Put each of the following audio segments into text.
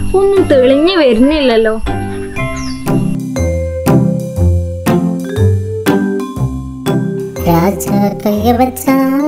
ഒന്നും തെളിഞ്ഞു വരുന്നില്ലല്ലോ രാജ കയ്യ വെച്ച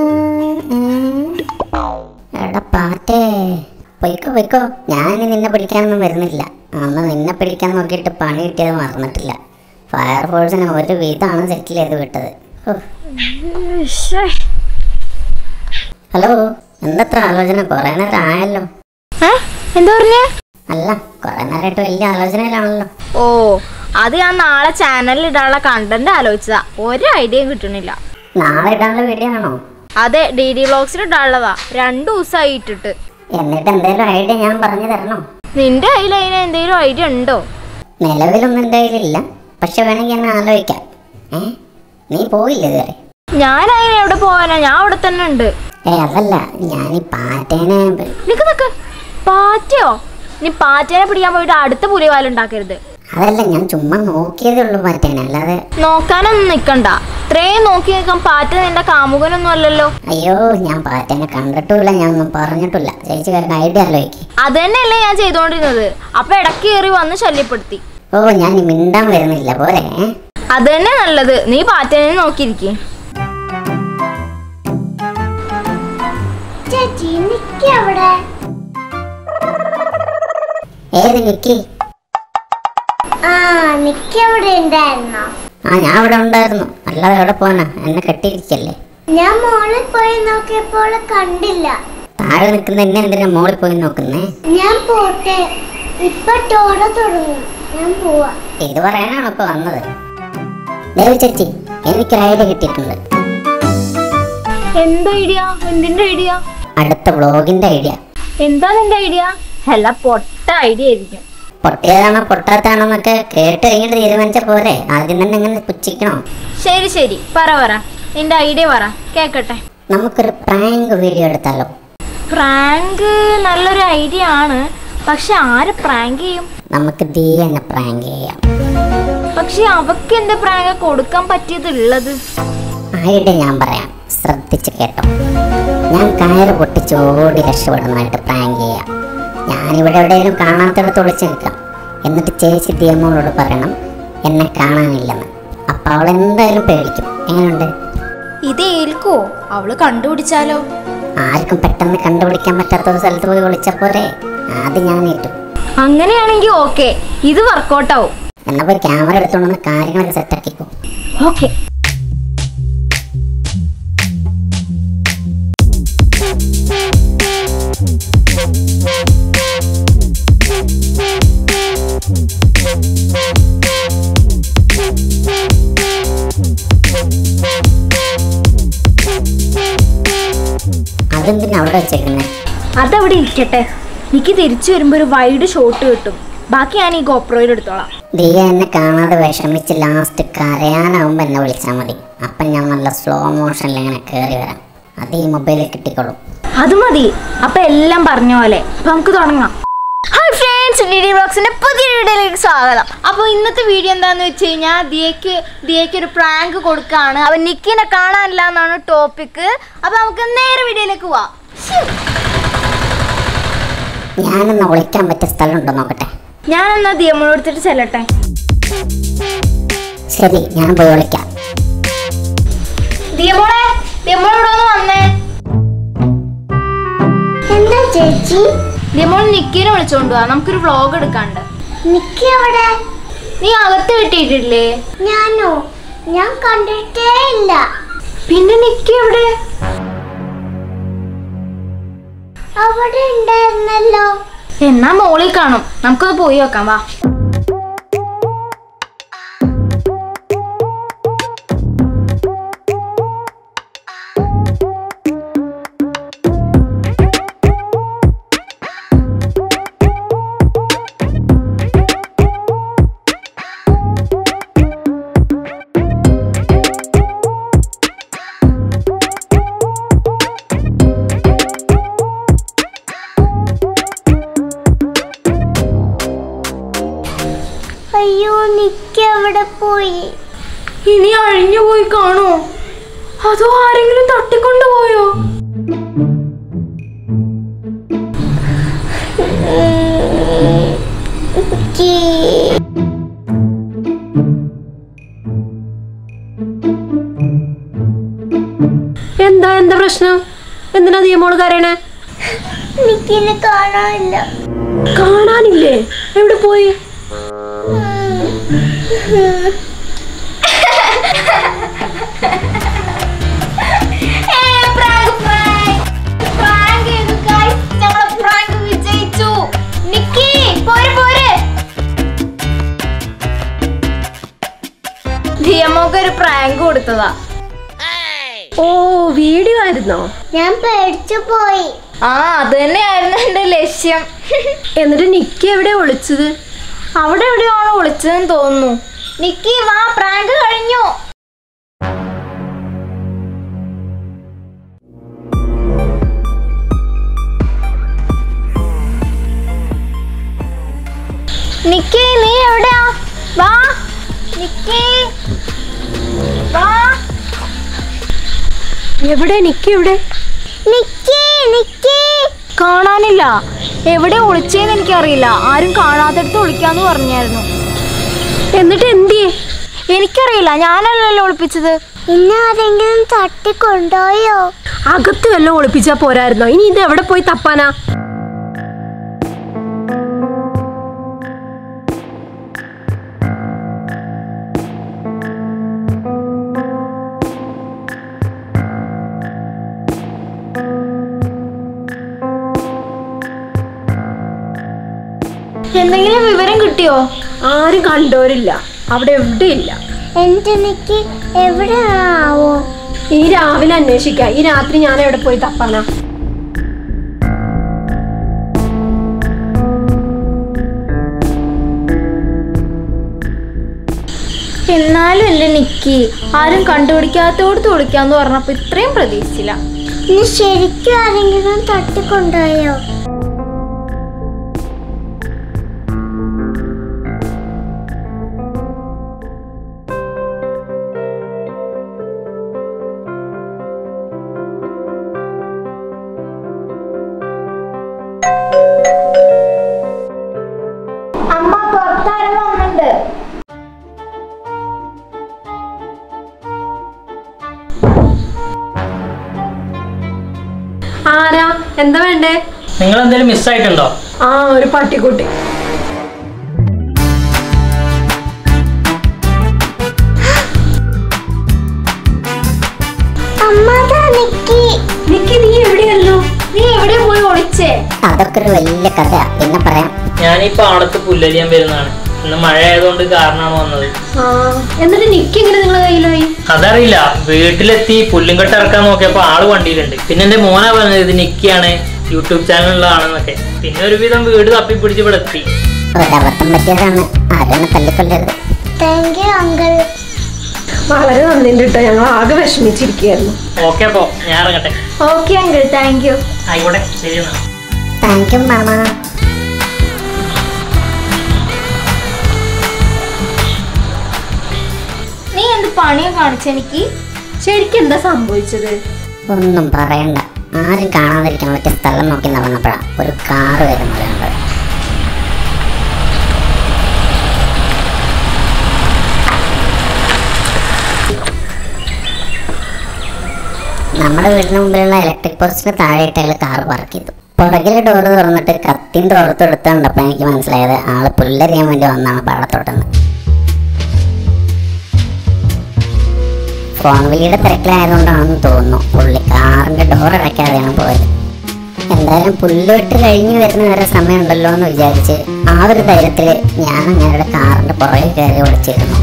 എടാ പാറ്റേ പൊയ്ക്കോ പൊയ്ക്കോ ഞാൻ നിന്നെ പിടിക്കാനൊന്നും വരുന്നില്ല അന്ന് നിന്നെ പിടിക്കാൻ നോക്കിയിട്ട് പണി കിട്ടിയത് മറന്നിട്ടില്ല ഫയർഫോഴ്സിനെ ഒരു വിധമാണ് സെറ്റിൽ ചെയ്ത് വിട്ടത് ഹോ. ശ്ശേ. ഹലോ എന്തത്ര ആലോചന കുറെ നേരം ആയല്ലോ ഏ? എന്താ പറഞ്ഞേ അല്ല കുറെ നേരമായിട്ട് വലിയ ആലോചനയിലാണല്ലോ ഓ അത് ഞാൻ നാളെ ചാനലിൽ ഇടാനുള്ള കണ്ടന്റ് ആലോചിച്ചതാ ഒരു ഐഡിയയും കിട്ടണില്ല നാളെ ഇടാനുള്ള വീഡിയോ ആണോ അതെ ഡി ഡി വ്ളോഗ്സിൽ ഇടാനുള്ളതാ രണ്ടു ദിവസമായി ഇട്ടിട്ട് എന്നിട്ട് എന്തേലും ഐഡിയ ഞാൻ പറഞ്ഞു തരണോ നിന്റെ കയ്യിൽ അതിന് എന്തെങ്കിലും ഐഡിയ ഉണ്ടോ നിലവിലൊന്നും എൻ്റെ കയ്യിലില്ല പക്ഷെ വേണമെങ്കിൽ എന്നെ ആലോചിക്കാം ഏ നീ പോയില്ല ഇതുവരെ ഞാൻ അതിന് എവിടെ പോവാനാ ഞാൻ അവിടെ തന്നെ ഉണ്ട് ഏ അതല്ല ഞാൻ ഈ പാറ്റേനെ നിക്ക് നിക്ക് പാറ്റയോ നീ പാറ്റേനെ പിടിക്കാൻ പോയിട്ട് അടുത്ത പുലിവാല ഉണ്ടാക്കരുത് അതല്ല ഞാൻ ചുമ്മാ നോക്കിയതേ ഉള്ളൂ പാറ്റേനെ അല്ലാതെ നോക്കാനൊന്നും നിക്കണ്ട ഇത്രയും നോക്കി നിൽക്കാൻ പാറ്റ നിന്റെ കാമുകനൊന്നും അല്ലല്ലോ അയ്യോ ഞാൻ പാറ്റേനെ കണ്ടിട്ടുമില്ല ഞാൻ ഒന്നും പറഞ്ഞിട്ടില്ല ചേച്ചി കാരണം ഐഡിയ ആലോചിക്ക് അത് തന്നെയല്ലേ ഞാൻ ചെയ്തോണ്ടിരുന്നത് അപ്പൊ ഇടയ്ക്ക് കയറി വന്ന് ശല്യപ്പെടുത്തി ഓ ഞാൻ ഈ മിണ്ടാൻ വരുന്നില്ല പോരെ ഏ? അത് തന്നെ നല്ലത് നീ പാറ്റേനെ നോക്കിയിരിക്കേ ചേച്ചി നിക്കവിടെ ഏത് നിക്കി ആ നിക്കവിടെ ഉണ്ടായിരുന്നോ ആ ഞാൻ അവിടെ ഉണ്ടായിരുന്നു അല്ലാതെ എവിടെ പോനാ എന്നെ കെട്ടിയിരിക്കല്ലേ ഞാൻ മോളിൽ പോയി നോക്കിയപ്പോൾ കണ്ടില്ല താഴെ നിൽക്കുന്ന എന്നെ എന്തിനാ മോളിൽ പോയി നോക്കുന്നേ ഞാൻ പോട്ടെ ഇപ്പൊ ടോറ തുടങ്ങും ഞാൻ പോവാ ഇത് പറയാനാണ് ഇപ്പൊ വന്നത് ദേവി ചേച്ചി എനിക്കൊരു ഐഡിയ കിട്ടിയിട്ടുണ്ട് എന്താ ഐഡിയ എന്തിന്റെ ഐഡിയ അടുത്ത വ്ളോഗിന്റെ ഐഡിയ എന്താ നിന്റെ ഐഡിയ അല്ല പൊട്ട ഐഡിയ ആയിരിക്കും പൊട്ടിയതാണോ പൊട്ടാത്താണോ എന്നൊക്കെ കേട്ട് കഴിഞ്ഞിട്ട് തീരുമാനിച്ച പോരെ ആദ്യം തന്നെ ഇങ്ങനെ പുച്ഛിക്കണോ ശരി ശരി പറ പറ നിന്റെ ഐഡിയ പറ കേക്കട്ടെ നമുക്കൊരു പ്രാങ്ക് വീഡിയോ എടുത്താലോ പ്രാങ്ക് നല്ലൊരു ഐഡിയ ആണ് പക്ഷെ ആര് പ്രാങ്ക് ചെയ്യും നമുക്ക് ദിയനെ പ്രാങ്ക് ചെയ്യാം പക്ഷെ അവക്ക് എന്റെ പ്രാങ്ക് കൊടുക്കാൻ പറ്റിയതുള്ളത് ഐഡിയ ഞാൻ പറയാം ശ്രദ്ധിച്ച് കേട്ടോ ഞാൻ കയറ് പൊട്ടിച്ച് ഓടി രക്ഷപ്പെടുന്നതായിട്ട് പ്രാങ്ക് ചെയ്യാം ഞാനിവിടെ എവിടെയെങ്കിലും കാണാത്തിടത്ത് ഒളിച്ച് നിൽക്കാം എന്നിട്ട് ചേച്ചി ദിയമോളോട് പറയണം എന്നെ കാണാനില്ലെന്ന് അപ്പം അവൾ എന്തായാലും പേടിക്കും എങ്ങനെയുണ്ട് ഇത് ഏൽക്കോ അവള് കണ്ടുപിടിച്ചാലോ ആർക്കും പെട്ടെന്ന് കണ്ടുപിടിക്കാൻ പറ്റാത്ത ഒരു സ്ഥലത്ത് പോയി വിളിച്ച പോരെ ആദ്യം ഞാൻ ഏറ്റു അങ്ങനെയാണെങ്കിൽ ഓക്കെ ഇത് വർക്കൗട്ട് ആവും എന്നാ പോയി ക്യാമറ എടുത്തോണ്ട് കാര്യങ്ങളൊക്കെ സെറ്റാക്കിക്കോ ഓക്കെ അതെന്തിനാ അവിടെ വെച്ചേക്കുന്നേ അതവിടെ ഇരിക്കട്ടെ എനിക്ക് തിരിച്ചു വരുമ്പോ ഒരു വൈഡ് ഷോട്ട് കിട്ടും ബാക്കി ഞാൻ ഈ ഗോപ്രോയിൽ എടുത്തോളാം ദിയ എന്നെ കാണാതെ വിഷമിച്ച് ലാസ്റ്റ് കരയാനാവുമ്പോൾ എന്നെ വിളിച്ചാൽ മതി അപ്പം ഞാൻ നല്ല സ്ലോ മോഷനിൽ ഇങ്ങനെ കയറി വരാം അത് ഈ മൊബൈലിൽ കിട്ടിക്കോളും അത് മതി അപ്പൊ എല്ലാം പറഞ്ഞ പോലെ അപ്പൊ നമുക്ക് തുടങ്ങാം ഹായ് ഫ്രണ്ട്സ് ഡി ഡി ബ്ലോഗ്സിന്റെ പുതിയ വീഡിയോയിലേക്ക് സ്വാഗതം അപ്പോൾ ഇന്നത്തെ വീഡിയോ എന്താന്ന് വെച്ച് കഴിഞ്ഞാൽ ദിയക്ക് ദിയക്ക് ഒരു പ്രാങ്ക് കൊടുക്കുകയാണ് അവൻ നിക്കിനെ കാണാനില്ല എന്നാണ് ടോപ്പിക്ക് അപ്പൊ നമുക്ക് നേരെ വീഡിയോയിലേക്ക് പോവാം ശ്ശേ. ഞാനൊന്ന് ഒളിക്കാൻ പറ്റിയ സ്ഥലമുണ്ടോ നോക്കട്ടെ ഞാൻ എന്നാ ദിയമോട് എടുത്തിട്ട് ചെല്ലട്ടെ ശരി ഞാൻ പോയി വിളിക്കാം ദിയമോളെ ദിയമോളോട് ഒന്ന് വന്നേ എന്താ ചേച്ചി ദിയമോൾ നിക്കിനെ വിളിച്ചോണ്ട് പോവാ നമുക്കൊരു വ്ളോഗ് എടുക്കാണ്ട് നിക്കവിടെ നീ അകത്ത് കിട്ടിയിട്ടില്ലേ ഞാനോ ഞാൻ കണ്ടിട്ടേ ഇല്ല പിന്നെ നിക്കി എവിടെ അവിടെ ഉണ്ടായിരുന്നല്ലോ എന്നാ മോളിൽ കാണും നമുക്കത് പോയി വെക്കാം വാ അയ്യോ നിക്ക അവിടെ പോയി ഇനി അഴിഞ്ഞു പോയി കാണോ അതോ ആരെങ്കിലും തട്ടിക്കൊണ്ടു പോയോ ഉം. പ്രശ്നം എന്തിനാ ദിയമോള് കരയണേ എനിക്കിനെ കാണാനില്ല കാണാനില്ലേ എവിടെ പോയി ധിയമോക്ക് ഒരു പ്രാങ്ക് കൊടുത്തതാ ഓ വീഡിയോ ആയിരുന്നോ ഞാൻ പേടിച്ചു പോയി ആ അത് തന്നെയായിരുന്നു എന്റെ ലക്ഷ്യം എന്നിട്ട് നിക്കി എവിടെ ഒളിച്ചത് അവിടെ എവിടെയാണോ വിളിച്ചതെന്ന് തോന്നുന്നു നിക്കി വാ പ്രാങ്ക് കഴിഞ്ഞു നിക്കി നീ എവിടെയാ വാ നിക്കി വാ എവിടെ നിക്കി എവിടെ നിക്കി നിക്കി കാണാനില്ല എവിടെ ഒളിച്ചേന്ന് എനിക്കറിയില്ല ആരും കാണാത്തടത്ത് ഒളിക്കാന്ന് പറഞ്ഞായിരുന്നു എന്നിട്ട് എന്തിയേ എനിക്കറിയില്ല ഞാനല്ലല്ലോ ഒളിപ്പിച്ചത് ഇന്നെ ആരെങ്കിലും തട്ടിക്കൊണ്ടുപോയോ അകത്ത് വല്ലതും ഒളിപ്പിച്ചാ പോരായിരുന്നോ ഇനി ഇത് എവിടെ പോയി തപ്പാനാ എന്തെങ്കിലും വിവരം കിട്ടിയോ ആരും കണ്ടോരില്ല അവിടെ എവിടെയില്ല എന്റെ നിക്കി എവിടെയാവോ ഈ രാവിലെ അന്വേഷിക്കാം ഈ രാത്രി ഞാൻ എവിടെ പോയി തപ്പാനാ എന്നാലും എന്റെ നിക്കി ആരും കണ്ടുപിടിക്കാത്തോടത്ത് ഒളിക്കാന്ന് പറഞ്ഞപ്പോ ഇത്രയും പ്രതീക്ഷിച്ചില്ല ഇനി ശരിക്കും ആരെങ്കിലും തട്ടിക്കൊണ്ടുപോയോ അമ്മ പുറത്താരും വന്നിട്ടുണ്ട് ആരാ എന്താ വേണ്ടേ നിങ്ങൾ എന്തെങ്കിലും മിസ്സായിട്ടുണ്ടോ ആ ഒരു പട്ടിക്കുട്ടി അമ്മതാ നിക്കി നിക്കി നീ എവിടെയല്ലോ നീ എവിടെ പോയി ഒളിച്ചേ അതൊക്കെ ഒരു വലിയ കഥ പിന്നെ പറയാം ഞാൻ ഈ പാടത്ത് പുല്ലരിയാൻ വരുന്നതാണ് ഇന്ന് മഴ ആയതുകൊണ്ട് കാരണമാണ് വന്നത് ആ എന്നിട്ട് നിക്കി എങ്ങനെ നിങ്ങളെ കയ്യിലായി അതറിയില്ല വീട്ടിലെത്തി പുല്ലും കെട്ട് ഇറക്കാൻ നോക്കിയപ്പോ ആള് വണ്ടിയിലുണ്ട് പിന്നെ എന്റെ മോനാ പറഞ്ഞത് ഇത് നിക്കിയാണ് യൂട്യൂബ് ചാനലുള്ളതാണെന്നൊക്കെ പിന്നെ ഒരുവിധം വീട് തപ്പി പിടിച്ച് ഇവിടെ എത്തി ഒരബദ്ധം പറ്റിയതാണ് ആരെന്നെ തല്ലിക്കൊല്ലരുത് താങ്ക് യു അങ്കിൾ വളരെ നന്ദിയുണ്ട് കേട്ടോ ഞങ്ങൾ ആകെ വിഷമിച്ചിരിക്കുകയായിരുന്നു ഓക്കെ അപ്പോ ഞാൻ ഇറങ്ങട്ടെ ഓക്കെ അങ്കിൾ താങ്ക് യു ആയിക്കോട്ടെ ശരി എന്നാ താങ്ക് യു മാമ നീ എന്ത് പണിയാ കാണിച്ച എനിക്ക് ശരിക്കും എന്താ സംഭവിച്ചത് ഒന്നും പറയണ്ട ആരും കാണാതിരിക്കാൻ പറ്റിയ സ്ഥലം നോക്കി നടന്നപ്പോഴാ ഒരു കാറ് വരുന്നത് കണ്ടത് നമ്മുടെ വീടിന് മുമ്പിലുള്ള ഇലക്ട്രിക് പോസ്റ്റിന് താഴെയിട്ട് അയാൾ കാർ പാർക്ക് ചെയ്തു പുറകിലെ ഡോറ് തുറന്നിട്ട് കത്തിയും തോർത്ത് എടുത്ത് കണ്ടപ്പോൾ എനിക്ക് മനസ്സിലായത് ആള് പുല്ലരിയാൻ വേണ്ടി വന്നാണ് പാടത്തോട്ടെന്ന് ഫോൺ വിളിയുടെ തിരക്കിലായതുകൊണ്ടാണെന്ന് തോന്നുന്നു പുള്ളി കാറിന്റെ ഡോർ അടയ്ക്കാതെയാണ് പോയത് എന്തായാലും പുല്ലുവിട്ട് കഴിഞ്ഞു വരുന്ന വരെ സമയമുണ്ടല്ലോ എന്ന് വിചാരിച്ച് ആ ഒരു ധൈര്യത്തിൽ ഞാൻ ഞങ്ങളുടെ കാറിന്റെ പുറകിൽ കയറി ഒളിച്ചിരുന്നു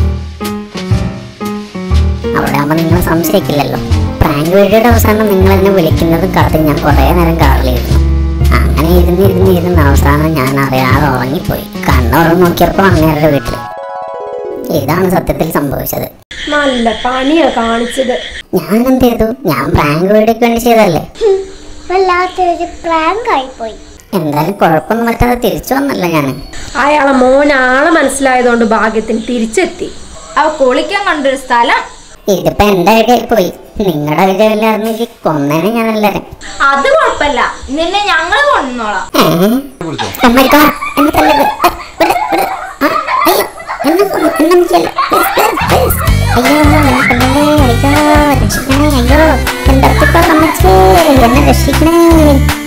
അവിടെ ആകുമ്പോൾ നിങ്ങൾ സംശയിക്കില്ലല്ലോ പ്രാങ്ക് വീഡിയോയുടെ അവസാനം നിങ്ങൾ എന്നെ വിളിക്കുന്നത് കാത്ത് ഞാൻ കുറേ നേരം കാറിലിരുന്നു അങ്ങനെ ഇരുന്ന് ഇരുന്ന് ഇരുന്ന് അവസാനം ഞാൻ അറിയാതെ ഉറങ്ങിപ്പോയി കണ്ണുറന്ന് നോക്കിയപ്പോൾ അങ്ങേരുടെ വീട്ടിൽ ഇതാണ് സത്യത്തിൽ സംഭവിച്ചത് നല്ല പണിയാ കാണിച്ചത് ഞാൻ എന്ത് ചെയ്തു ഞാൻ പ്രാങ്ക് വീഡിയോക്ക് വേണ്ടി ചെയ്തല്ലേ വല്ലാത്തൊരു പ്രാങ്ക് ആയിപ്പോയി എന്തായാലും കുഴപ്പമൊന്നും പറ്റാതെ തിരിച്ചു വന്നല്ലോ ഞാൻ അയാളെ മോൻ ആളെ മനസ്സിലായതുകൊണ്ട് ഭാഗ്യത്തിന് തിരിച്ചെത്തി അവ കുളിക്കാൻ കണ്ടൊരു സ്ഥലം ഇതിപ്പോ എന്റെ ഐഡിയ പോയി നിങ്ങളുടെ ഐഡിയ ഇല്ലായിരുന്നെങ്കിൽ കൊന്നേനെ ഞാൻ എല്ലാരും അത് കുഴപ്പമില്ല നിന്നെ ഞങ്ങള് കൊണ്ടുവന്നോളാം എന്നെ തല്ലരുത്. ആ, വിട്, വിട്. ആ, അയ്യോ, എന്നെ കൊന്നു, എന്നെ ചെയ്യല്ലേ. Please, please, please. അയ്യോ, എന്നെ കൊല്ലല്ലേ, അയ്യോ, രക്ഷിക്കണേ, അയ്യോ, എന്താ കാത്തുക്കോ അമ്മച്ചേ എന്നെ രക്ഷിക്കണേ